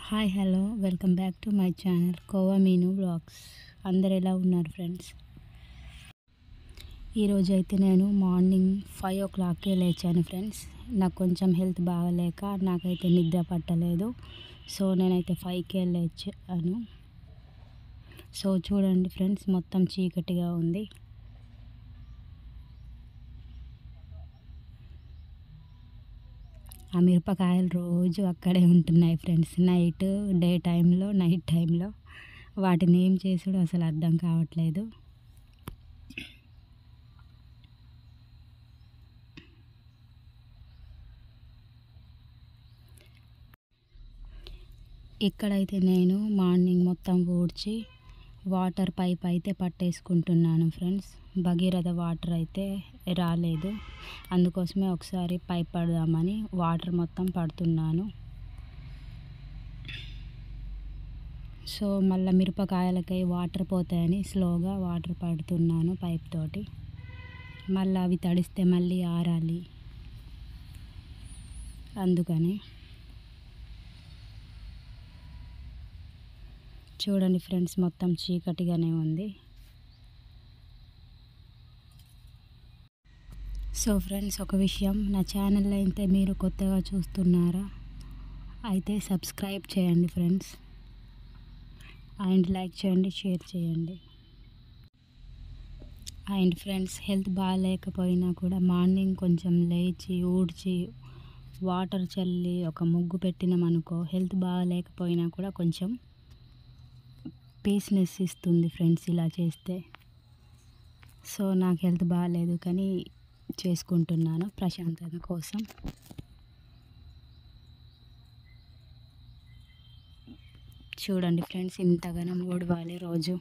hi hello welcome back to my channel కోవా Meenu vlogs అందరు ఎలా ఉన్నారు ఫ్రెండ్స్ ఈరోజు అయితే నేను మార్నింగ్ ఫైవ్ ఓ క్లాక్కే లేచాను ఫ్రెండ్స్ నాకు కొంచెం హెల్త్ బాగలేక నాకైతే నిద్ర పట్టలేదు సో నేనైతే ఫైవ్కే లేచాను సో చూడండి ఫ్రెండ్స్ మొత్తం చీకటిగా ఉంది ఆ మిరపకాయలు రోజు అక్కడే ఉంటున్నాయి ఫ్రెండ్స్ నైట్ డే టైంలో నైట్ టైంలో వాటిని ఏం చేసుడు అసలు అర్థం కావట్లేదు ఇక్కడైతే నేను మార్నింగ్ మొత్తం ఊడ్చి వాటర్ పైప్ అయితే పట్టేసుకుంటున్నాను ఫ్రెండ్స్ భగీరథ వాటర్ అయితే రాలేదు అందుకోసమే ఒకసారి పైప్ పడదామని వాటర్ మొత్తం పడుతున్నాను సో మళ్ళీ మిరపకాయలకై వాటర్ పోతాయని స్లోగా వాటర్ పడుతున్నాను పైప్ తోటి మళ్ళీ అవి తడిస్తే మళ్ళీ ఆరాలి అందుకని చూడండి ఫ్రెండ్స్ మొత్తం చీకటిగానే ఉంది సో ఫ్రెండ్స్ ఒక విషయం నా ఛానల్ అయితే మీరు కొత్తగా చూస్తున్నారా అయితే సబ్స్క్రైబ్ చేయండి ఫ్రెండ్స్ అండ్ లైక్ చేయండి షేర్ చేయండి అండ్ ఫ్రెండ్స్ హెల్త్ బాగాలేకపోయినా కూడా మార్నింగ్ కొంచెం లేచి ఊడ్చి వాటర్ చల్లి ఒక ముగ్గు పెట్టినామనుకో హెల్త్ బాగాలేకపోయినా కూడా కొంచెం పీస్నెస్ ఇస్తుంది ఫ్రెండ్స్ ఇలా చేస్తే సో నాకు హెల్త్ బాగాలేదు కానీ చేసుకుంటున్నాను ప్రశాంతత కోసం చూడండి ఫ్రెండ్స్ ఇంతగానో ఊడవాలి రోజు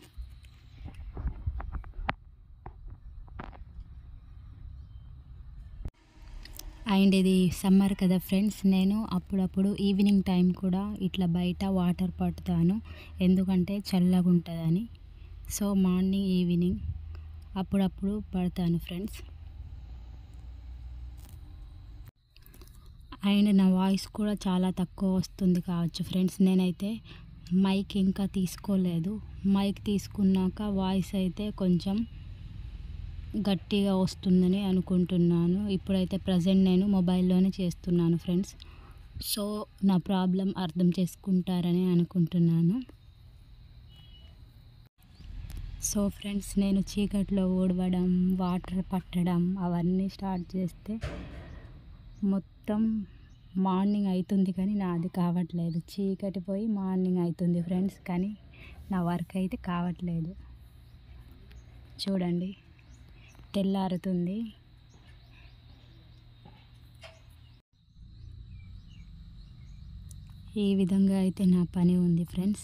అండ్ ఇది సమ్మర్ కదా ఫ్రెండ్స్ నేను అప్పుడప్పుడు ఈవినింగ్ టైం కూడా ఇట్లా బయట వాటర్ పడతాను ఎందుకంటే చల్లగా ఉంటుందని సో మార్నింగ్ ఈవినింగ్ అప్పుడప్పుడు పడతాను ఫ్రెండ్స్ అండ్ నా వాయిస్ కూడా చాలా తక్కువ వస్తుంది కావచ్చు ఫ్రెండ్స్ నేనైతే మైక్ ఇంకా తీసుకోలేదు మైక్ తీసుకున్నాక వాయిస్ అయితే కొంచెం గట్టిగా వస్తుందని అనుకుంటున్నాను ఇప్పుడైతే ప్రజెంట్ నేను మొబైల్లోనే చేస్తున్నాను ఫ్రెండ్స్ సో నా ప్రాబ్లం అర్థం చేసుకుంటారని అనుకుంటున్నాను సో ఫ్రెండ్స్ నేను చీకట్లో ఊడవడం వాటర్ పట్టడం అవన్నీ స్టార్ట్ చేస్తే మొత్తం మార్నింగ్ అవుతుంది కానీ నాది కావట్లేదు చీకటి పోయి మార్నింగ్ అవుతుంది ఫ్రెండ్స్ కానీ నా వర్క్ అయితే కావట్లేదు చూడండి తెల్లారుతుంది ఈ విధంగా అయితే నా పని ఉంది ఫ్రెండ్స్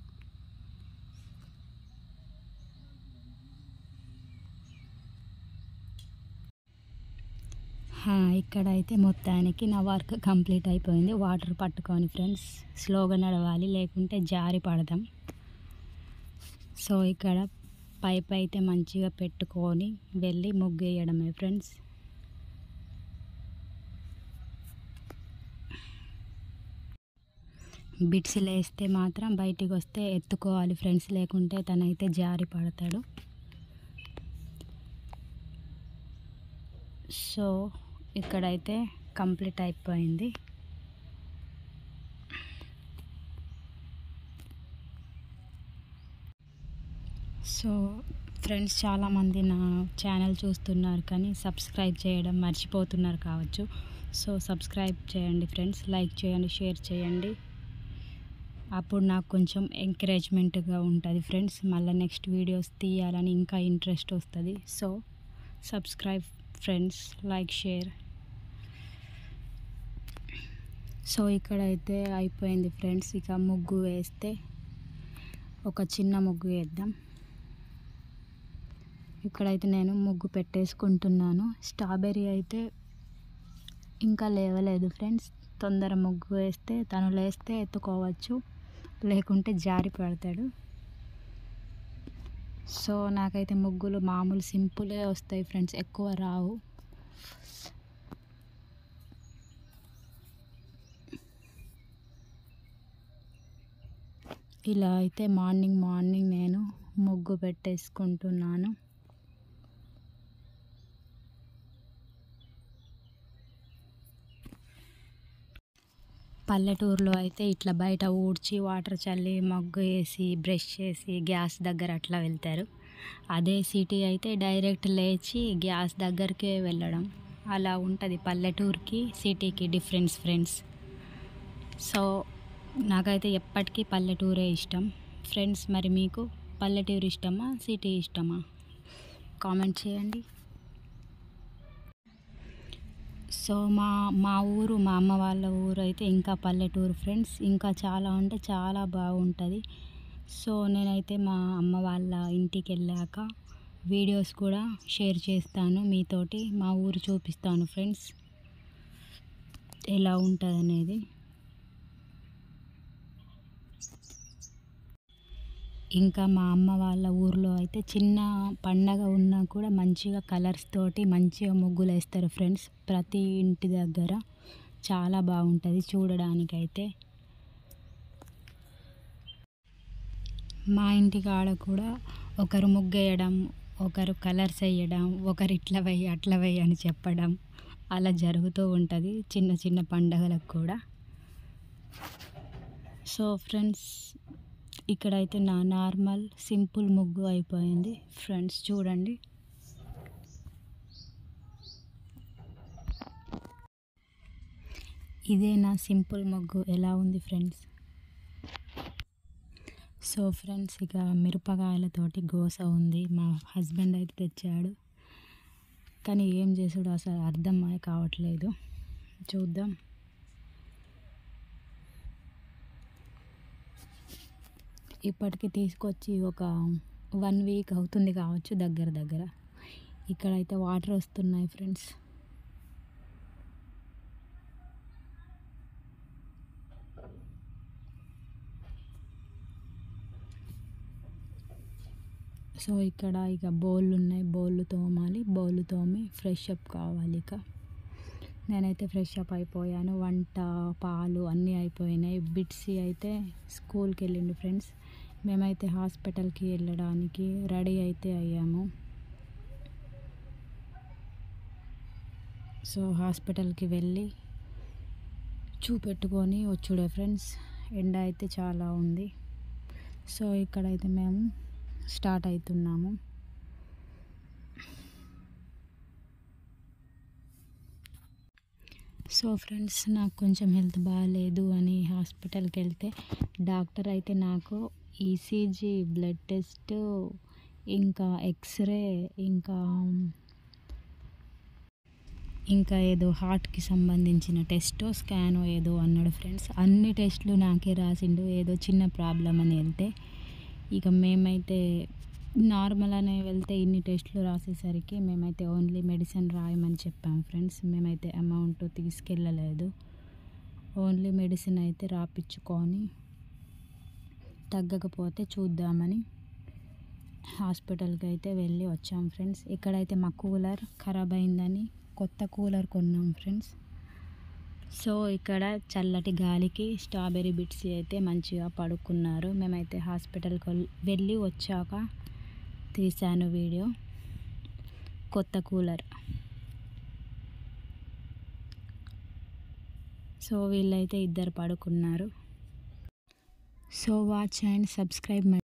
ఇక్కడ అయితే మొత్తానికి నా వర్క్ కంప్లీట్ అయిపోయింది వాటర్ పట్టుకొని ఫ్రెండ్స్ స్లోగా నడవాలి లేకుంటే జారి పడదాం సో ఇక్కడ పైప్ అయితే మంచిగా పెట్టుకొని వెళ్ళి ముగ్గు వేయడమే ఫ్రెండ్స్ బిట్స్ లేస్తే మాత్రం బయటికి వస్తే ఎత్తుకోవాలి ఫ్రెండ్స్ లేకుంటే తనైతే జారి పడతాడు సో ఇక్కడైతే కంప్లీట్ అయిపోయింది సో ఫ్రెండ్స్ చాలామంది నా ఛానల్ చూస్తున్నారు కానీ సబ్స్క్రైబ్ చేయడం మర్చిపోతున్నారు కావచ్చు సో సబ్స్క్రైబ్ చేయండి ఫ్రెండ్స్ లైక్ చేయండి షేర్ చేయండి అప్పుడు నాకు కొంచెం ఎంకరేజ్మెంట్గా ఉంటుంది ఫ్రెండ్స్ మళ్ళీ నెక్స్ట్ వీడియోస్ తీయాలని ఇంకా ఇంట్రెస్ట్ వస్తుంది so subscribe friends like share so ఇక్కడైతే అయిపోయింది ఫ్రెండ్స్ ఇక ముగ్గు వేస్తే ఒక చిన్న ముగ్గు వేద్దాం ఇక్కడైతే నేను ముగ్గు పెట్టేసుకుంటున్నాను స్ట్రాబెర్రీ అయితే ఇంకా లేవలేదు ఫ్రెండ్స్ తొందర ముగ్గు వేస్తే తను లేస్తే ఎత్తుకోవచ్చు లేకుంటే జారి పడతాడు సో నాకైతే ముగ్గులు మామూలు సింపులే వస్తాయి ఫ్రెండ్స్ ఎక్కువ రావు ఇలా అయితే మార్నింగ్ మార్నింగ్ నేను ముగ్గు పెట్టేసుకుంటున్నాను పల్లెటూరులో అయితే ఇట్లా బయట ఊడ్చి వాటర్ చల్లి మగ్గు వేసి బ్రష్ చేసి గ్యాస్ దగ్గర అట్లా వెళ్తారు అదే సిటీ అయితే డైరెక్ట్ లేచి గ్యాస్ దగ్గరికే వెళ్ళడం అలా ఉంటుంది పల్లెటూరుకి సిటీకి డిఫరెన్స్ ఫ్రెండ్స్ సో నాకైతే ఎప్పటికీ పల్లెటూరే ఇష్టం ఫ్రెండ్స్ మరి మీకు పల్లెటూరు ఇష్టమా సిటీ ఇష్టమా కామెంట్ చేయండి సో మా మా ఊరు మా అమ్మ వాళ్ళ ఊరు అయితే ఇంకా పల్లెటూరు ఫ్రెండ్స్ ఇంకా చాలా అంటే చాలా బాగుంటుంది సో నేనైతే మా అమ్మ వాళ్ళ ఇంటికి వెళ్ళాక వీడియోస్ కూడా షేర్ చేస్తాను మీతోటి మా ఊరు చూపిస్తాను ఫ్రెండ్స్ ఎలా ఉంటుంది అనేది ఇంకా మా అమ్మ వాళ్ళ ఊర్లో అయితే చిన్న పండగ ఉన్నా కూడా మంచిగా కలర్స్ తోటి మంచిగా ముగ్గులు వేస్తారు ఫ్రెండ్స్ ప్రతి ఇంటి దగ్గర చాలా బాగుంటుంది చూడడానికైతే మా ఇంటి కాడ కూడా ఒకరు ముగ్గు వేయడం ఒకరు కలర్స్ వేయడం ఒకరు ఇట్లా వేయి అట్లా వేయి అని చెప్పడం అలా జరుగుతూ ఉంటుంది చిన్న చిన్న పండగలకు కూడా సో ఫ్రెండ్స్ ఇక్కడైతే నా నార్మల్ సింపుల్ ముగ్గు అయిపోయింది ఫ్రెండ్స్ చూడండి ఇదే నా సింపుల్ ముగ్గు ఎలా ఉంది ఫ్రెండ్స్ సో ఫ్రెండ్స్ ఇక మిరపకాయలతోటి గోస ఉంది మా హస్బెండ్ అయితే తెచ్చాడు కానీ ఏం చేసుడు అసలు అర్థం కావట్లేదు చూద్దాం ఇప్పటికి తీసుకొచ్చి ఒక వన్ వీక్ అవుతుంది కావచ్చు దగ్గర దగ్గర ఇక్కడైతే వాటర్ వస్తున్నాయి ఫ్రెండ్స్ సో ఇక్కడ ఇక బౌళ్ళు ఉన్నాయి బౌళ్ళు తోమాలి బౌళ్ళు తోమి ఫ్రెష్ అప్ కావాలి ఇక నేనైతే ఫ్రెష్ అప్ అయిపోయాను వంట పాలు అన్నీ అయిపోయినాయి బిట్సీ అయితే స్కూల్కి వెళ్ళిండు ఫ్రెండ్స్ మేమైతే హాస్పిటల్కి వెళ్ళడానికి రెడీ అయితే అయ్యాము సో హాస్పిటల్కి వెళ్ళి చూపెట్టుకొని వచ్చుడే ఫ్రెండ్స్ ఎండ అయితే చాలా ఉంది సో ఇక్కడైతే మేము స్టార్ట్ అవుతున్నాము సో ఫ్రెండ్స్ నాకు కొంచెం హెల్త్ బాగాలేదు అని హాస్పిటల్కి వెళ్తే డాక్టర్ అయితే నాకు ఈసీజీ బ్లడ్ టెస్ట్ ఇంకా ఎక్స్రే ఇంకా ఇంకా ఏదో హార్ట్కి సంబంధించిన టెస్టో స్కానో ఏదో అన్నాడు ఫ్రెండ్స్ అన్ని టెస్టులు నాకే రాసిండు ఏదో చిన్న ప్రాబ్లం అని వెళ్తే ఇక మేమైతే నార్మల్ అనే వెళ్తే ఇన్ని టెస్టులు రాసేసరికి మేమైతే ఓన్లీ మెడిసిన్ రాయమని చెప్పాం ఫ్రెండ్స్ మేమైతే అమౌంట్ తీసుకెళ్ళలేదు ఓన్లీ మెడిసిన్ అయితే రాపించుకొని తగ్గకపోతే చూద్దామని హాస్పిటల్కి అయితే వెళ్ళి వచ్చాం ఫ్రెండ్స్ ఇక్కడైతే మా కూలర్ ఖరాబ్ అయిందని కొత్త కూలర్ కొన్నాం ఫ్రెండ్స్ సో ఇక్కడ చల్లటి గాలికి స్ట్రాబెర్రీ బిట్స్ అయితే మంచిగా పడుకున్నారు మేమైతే హాస్పిటల్కి వెళ్ళి వచ్చాక తీశాను వీడియో కొత్త కూలర్ సో వీళ్ళైతే ఇద్దరు పడుకున్నారు సో వాచ్ అండ్ సబ్స్క్రైబ్